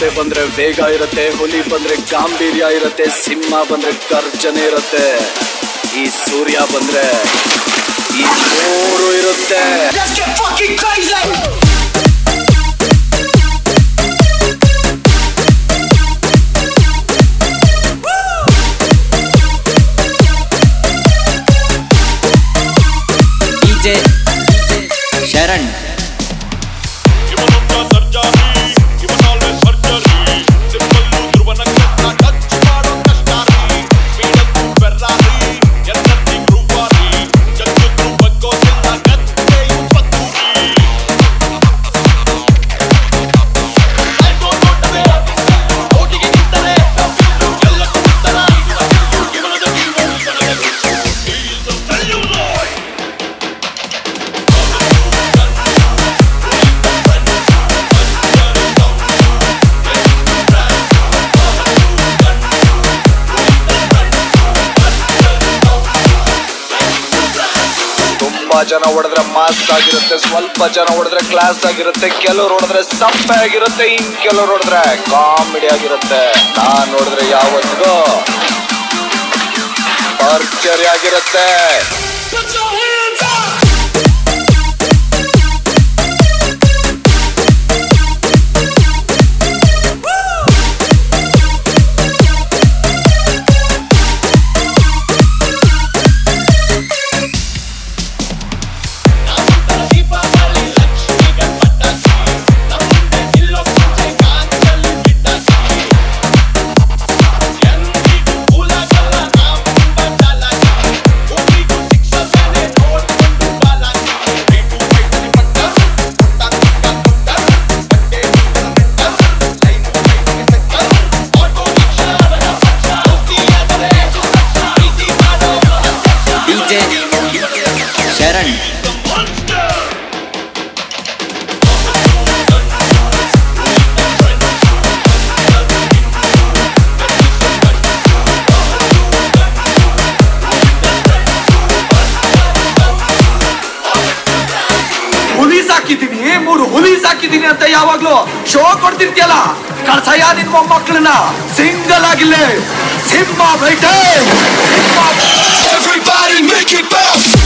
ಚಿರತೆ ಬಂದ್ರೆ ವೇಗ ಇರುತ್ತೆ ಹುಲಿ ಬಂದ್ರೆ ಗಾಂಭೀರ್ಯ ಇರುತ್ತೆ ಸಿಂಹ ಬಂದ್ರೆ ಗರ್ಜನೆ ಇರುತ್ತೆ ಈ ಸೂರ್ಯ ಬಂದ್ರೆ ಈ ಮೂರು ಇರುತ್ತೆ Let's get fucking crazy! DJ Sharan ಇವನೊಬ್ಬ ಸರ್ಜಾರಿ ಇವನ್ ಆಲ್ವೇಸ್ ಸರ್ಜರಿ ಸಿಂಪಲ್ ಧ್ರುವನ ಕಷ್ಟ ಟಚ್ ಮಾಡೋ ಕಷ್ಟ ರೀ ಸ್ಪೀಡಂತೂ ಫೆರ್ರಾರಿ ಎನರ್ಜಿ ಗ್ರೂವಾರಿ ಜಗ್ಗಿದ್ರು ಬಗ್ಗೋದಿಲ್ಲ ಗತ್ತೆ ಇಪ್ಪತ್ತು ರೀ ಓಟಿಗೆ ನಿಂತರೆ ಎಲ್ಲ ಕೊಡ್ತಾರ ಇವನದ ತುಂಬಾ ಜನ ಹೊಡೆದ್ರೆ ಮಾಸ್ ಆಗಿರುತ್ತೆ ಸ್ವಲ್ಪ ಜನ ಹೊಡೆದ್ರೆ ಕ್ಲಾಸ್ ಆಗಿರುತ್ತೆ ಕೆಲವ್ರು ಹೊಡೆದ್ರೆ ಸಪ್ಪೆ ಆಗಿರುತ್ತೆ ಇನ್ ಕೆಲವ್ರು ಹೊಡೆದ್ರೆ ಕಾಮಿಡಿ ಆಗಿರುತ್ತೆ ನಾನ್ ನೋಡಿದ್ರೆ ಯಾವತ್ತಿಗೂ ಭರ್ಜರಿ ಆಗಿರುತ್ತೆ Put your hands up! Deepavali Lakshmi ಗಣಪತಕ್ಕೆ ನಮ್ಮಂತೆ ನಿಲ್ಲೋ ಮುಂಚೆ ಕಾಂಚಲ್ಲಿ ಬಿಟ್ಟಕ್ಕೆ ಎಂದಿಗೂ ಕೂಲಾಗಲ್ಲ ನಾವೆಂಬ ಚಾಲಾಕಿ ಒಬ್ರಿಗೂ ಶಿಕ್ಷಕನೇ ನೋಡ್ಕೊಂಡು ಬಾಲಾಕಿ ರೇಟು ಕೈತರಿ ಪಟ್ಟ ಪುಟ್ಟ ಪುಟ್ಟ ಪುಟ್ಟ ಬಟ್ಟೆ ಪುಟ್ಟ ಲೈನು ಕೈಗೆ ತಕ್ಕ ಆಟೋ ರಿಕ್ಷಾ ಅವರ ಪಕ್ಷ ದೋಸ್ತಿಯಾದರೆ ಪ್ರೀತಿ ಮಾಡೋ ಡಿಜೆ ಶರಣ್ ಹುಲಿ ಸಾಕಿದೀನಿ ಮೂರು ಹುಲಿ ಸಾಕಿದೀನಿ ಅಂತ ಯಾವಾಗ್ಲೂ ಶೋ ಕೊಡ್ತಿರ್ತೀಯಲ್ಲ ಕಳ್ಸಯ್ಯ ನಿನ್ ಮೊಮ್ಮಕ್ಕಳನ್ನ ಸಿಂಗಲ್ ಆಗಿಲ್ಲ ಸಿಂಹ ಬೈಟೆ ಸಿಂಹ Everybody make it bounce!